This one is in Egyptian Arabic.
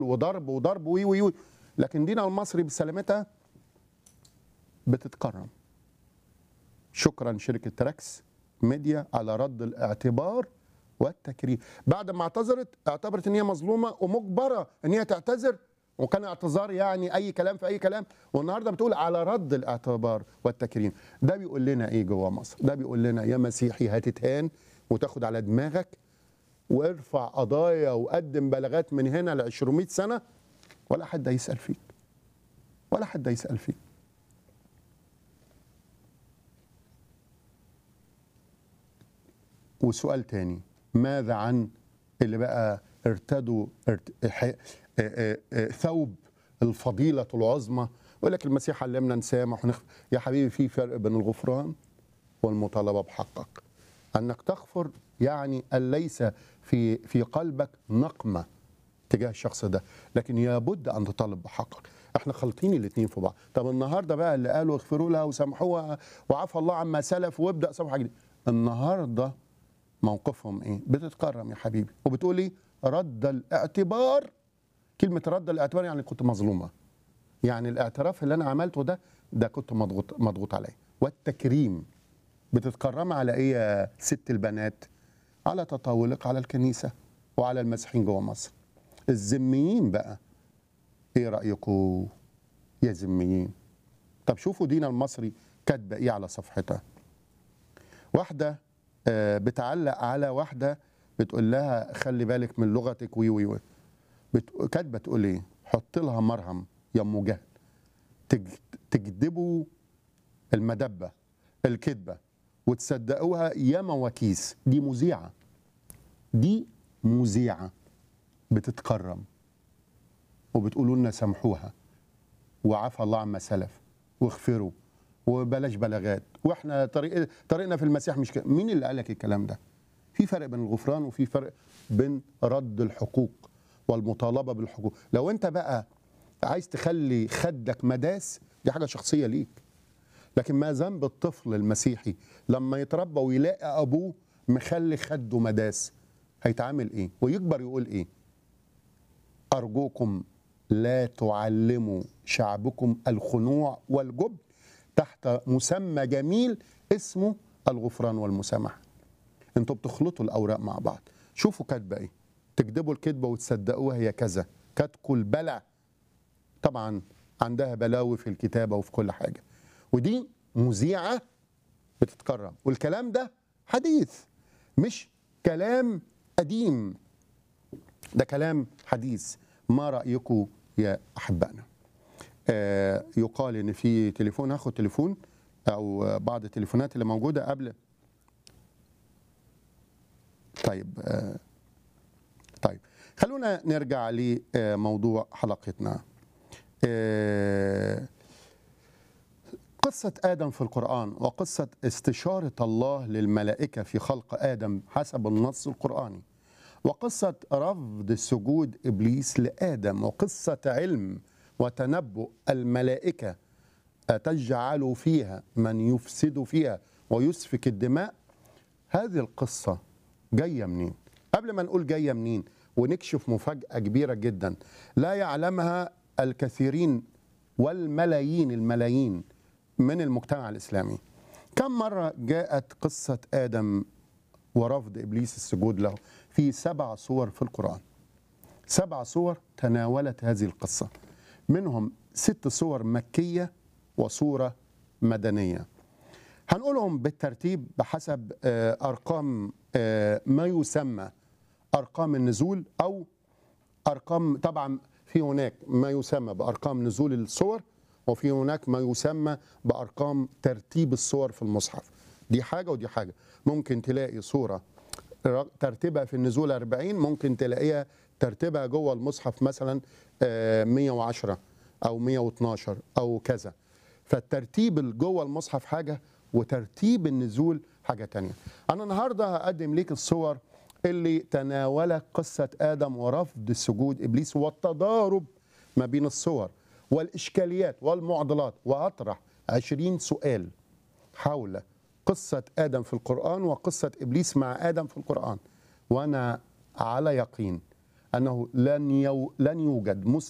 وضرب وضرب وي وي وي لكن دينا المصري بسلامتها بتتكرم شكرا شركة تراكس ميديا على رد الاعتبار والتكريم بعد ما اعتذرت اعتبرت ان هي مظلومه ومجبره ان هي تعتذر وكان اعتذار يعني اي كلام في اي كلام والنهارده بتقول على رد الاعتبار والتكريم ده بيقول لنا ايه جوه مصر ده بيقول لنا يا مسيحي هتتهان وتاخد على دماغك وارفع قضايا وقدم بلاغات من هنا ل 200 سنه ولا حد هيسال فيك ولا حد هيسال فيك وسؤال تاني ماذا عن اللي بقى ارتدوا ارت... ح... اه اه اه ثوب الفضيلة العظمى يقول لك المسيح علمنا نسامح ونخ... يا حبيبي في فرق بين الغفران والمطالبة بحقك أنك تغفر يعني أن ليس في في قلبك نقمة تجاه الشخص ده لكن لابد أن تطالب بحقك احنا خالطين الاثنين في بعض طب النهارده بقى اللي قالوا اغفروا لها وسامحوها وعفى الله عما سلف وابدا صفحه جديده النهارده موقفهم ايه بتتكرم يا حبيبي وبتقولي رد الاعتبار كلمه رد الاعتبار يعني كنت مظلومه يعني الاعتراف اللي انا عملته ده ده كنت مضغوط مضغوط عليه والتكريم بتتكرم على ايه يا ست البنات على تطاولك على الكنيسه وعلى المسيحيين جوه مصر الذميين بقى ايه رايكم يا ذميين طب شوفوا دينا المصري كاتبه ايه على صفحتها واحده آه، بتعلق على واحده بتقول لها خلي بالك من لغتك وي وي وي بت- كاتبه تقول ايه حط لها مرهم يا ام جهل تج- تكذبوا المدبه الكذبه وتصدقوها يا مواكيس دي مذيعه دي مذيعه بتتكرم وبتقولوا لنا سامحوها وعفى الله عما سلف واغفروا وبلاش بلاغات واحنا طريق طريقنا في المسيح مش كده مين اللي قال لك الكلام ده في فرق بين الغفران وفي فرق بين رد الحقوق والمطالبه بالحقوق لو انت بقى عايز تخلي خدك مداس دي حاجه شخصيه ليك لكن ما ذنب الطفل المسيحي لما يتربى ويلاقي ابوه مخلي خده مداس هيتعامل ايه ويكبر يقول ايه ارجوكم لا تعلموا شعبكم الخنوع والجبن تحت مسمى جميل اسمه الغفران والمسامحه انتوا بتخلطوا الاوراق مع بعض شوفوا كاتبه ايه تكذبوا الكذبه وتصدقوها هي كذا كاتكوا البلع طبعا عندها بلاوي في الكتابه وفي كل حاجه ودي مذيعه بتتكرم والكلام ده حديث مش كلام قديم ده كلام حديث ما رايكم يا احبائنا آه يقال ان في تليفون هاخد تليفون او بعض التليفونات اللي موجوده قبل طيب آه طيب خلونا نرجع لموضوع حلقتنا آه قصة آدم في القرآن وقصة استشارة الله للملائكة في خلق آدم حسب النص القرآني وقصة رفض سجود إبليس لآدم وقصة علم وتنبؤ الملائكة أتجعل فيها من يفسد فيها ويسفك الدماء هذه القصة جاية منين قبل ما نقول جاية منين ونكشف مفاجأة كبيرة جدا لا يعلمها الكثيرين والملايين الملايين من المجتمع الإسلامي كم مرة جاءت قصة آدم ورفض إبليس السجود له في سبع صور في القرآن سبع صور تناولت هذه القصة منهم ست صور مكية وصورة مدنية هنقولهم بالترتيب بحسب آه، أرقام آه، ما يسمى أرقام النزول أو أرقام طبعا في هناك ما يسمى بأرقام نزول الصور وفي هناك ما يسمى بأرقام ترتيب الصور في المصحف دي حاجة ودي حاجة ممكن تلاقي صورة ر- ترتيبها في النزول 40 ممكن تلاقيها ترتيبها جوه المصحف مثلا آه، 110 او 112 او كذا فالترتيب اللي جوه المصحف حاجه وترتيب النزول حاجه تانية انا النهارده هقدم ليك الصور اللي تناولت قصه ادم ورفض السجود ابليس والتضارب ما بين الصور والاشكاليات والمعضلات وهطرح 20 سؤال حول قصة آدم في القرآن وقصة إبليس مع آدم في القرآن وأنا على يقين انه لن يو لن يوجد